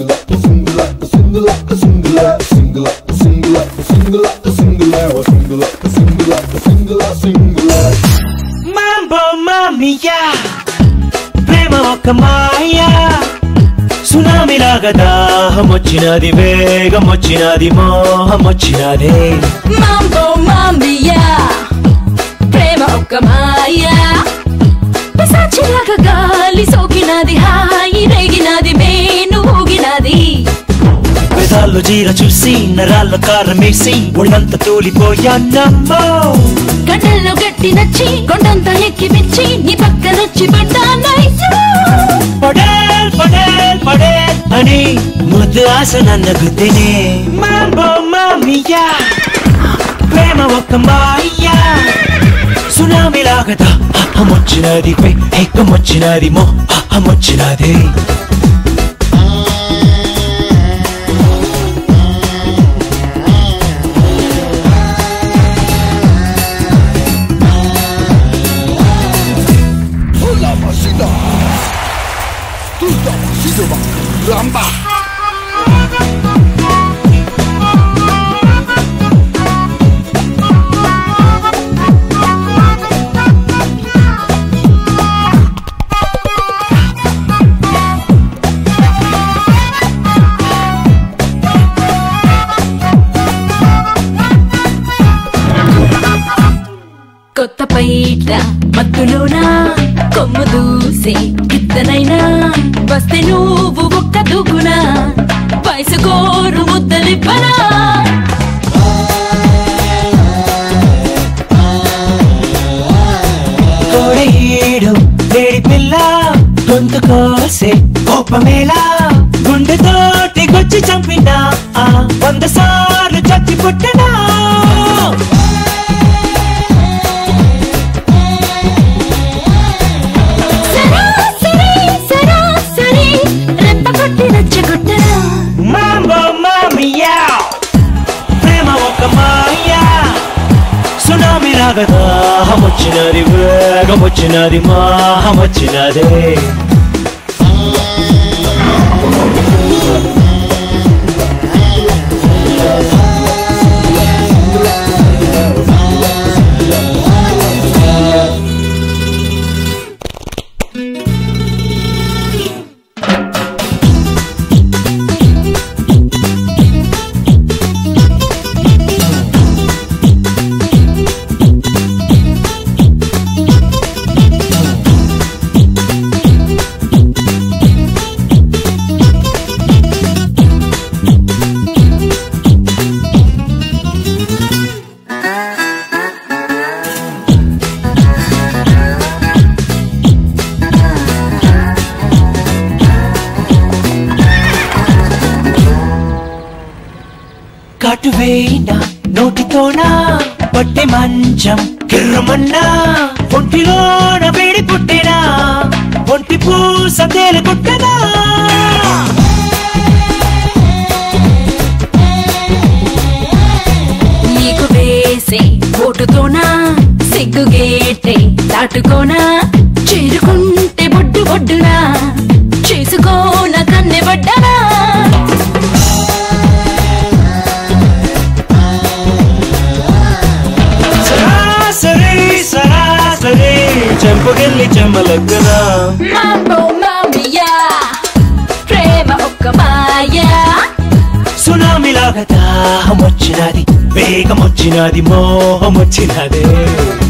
single up, single up, single up, single up, single up, single up, single up, single up, single up, single up, single up, single up. మాంబో మామియా ప్రేమ ఒక మాయా సునామిలాగా దాహం వచ్చినది వేగం వచ్చినది మోహం వచ్చినదే మాంబో మామియా ప్రేమ ఒక మాయా పిశాచిలాగా గాలి సోకినది హాయి రేగినది మేను ఊగినది పెదాల్లో జీర చూసి నరాల్లో కారం వేసి ఒళ్ళంతా తూలిపోయానమ్మో గంటల్లో గట్టి నచ్చి కొండంతా ఎక్కి పిచ్చి నీ పక్కనొచ్చి పడ్డానైసు పడేల్ పడేల్ పడేల్ అని ముద్దు ఆశ నన్న గుద్దినే మాంబో మామియా ప్రేమ ఒక మాయా సునామిలాగా దాహం వచ్చినది వేగం వచ్చినది మోహం వచ్చినది Hola, Masina. Tú estás Masina, Ramba. కొత్త పైట మత్తులోన కొమ్ము దూసే గిత్తనైనా వస్తే నువ్వు ఒక్క దూకునా వయసు కోరు ముద్దలిప్పనా కోడేడు లేడి పిల్ల గొంతు కోసే కోపమేలా గుండెతోటి గొచ్చి చంపినా ఆ వంద సార్లు చచ్చి పుట్టినా సరాసరి సరాసరి రెప్ప కొట్టి రెచ్చగొట్టరా మాంబో మామియా ప్రేమ ఒక మాయా సునామీ రాగదా వచ్చినది వేగం వచ్చినది మాహం వచ్చినదే కటువేనా నోటితోనా పట్టి మంచం కిర్రమన్నా ఒంటిలోన వేడి పుట్టినా ఒంటి పూస తేలిపుట్టనా నీకు వేసే ఓటుతోనా సిగ్గు గేటే దాటుకోనా చేరుకుంటే బొడ్డు బొడ్డునా చేసుకోన కన్నె బడ్డనా సరాసరి సరాసరి చెంపకెళ్ళి చెమ్మలక్కనా మాంబో మామియా ప్రేమ ఒక్క మాయా సునామీలాగా దాహం వచ్చినది వేగం వచ్చినది మోహం వచ్చినది